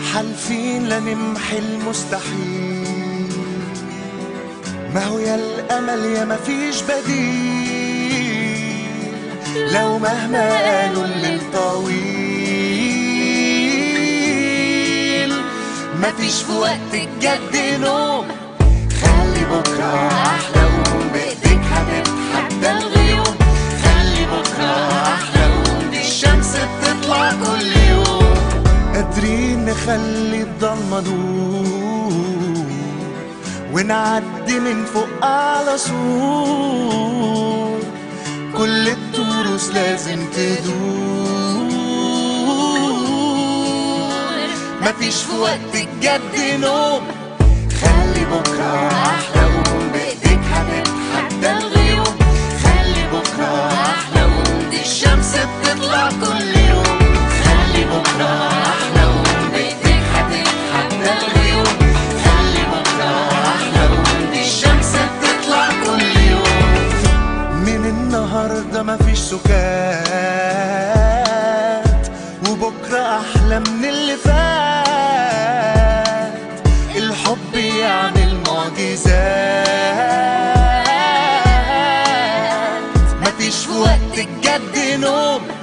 حالفين لنمحي المستحيل ما هو يا الأمل يا ما فيش بديل لو مهما قالوا الليل طويل ما فيش في وقت الجد نوم خلي بكرة أحلى وقوم بإيديك هتتحدى الغيوم خلي بكرة أحلى وقوم دي الشمس بتطلع كل يوم قادرين نخلي الضلمة نور ونعدي من فوق أعلى سور كل التروس لازم تدور مفيش في وقت الجد نوم خلي بكرة أحلى وقوم بإيديك هتتحدى الغيوم خلي بكرة أحلى وقوم دي الشمس بتطلع كل يوم خلي بكرة أحلى وقوم بإيديك هتتحدى الغيوم خلي بكرة أحلى وقوم دي الشمس بتطلع كل يوم من النهاردة مفيش سكات وبكرة أحلى من اللي فات الحب يعمل معجزات مفيش في وقت الجد نوم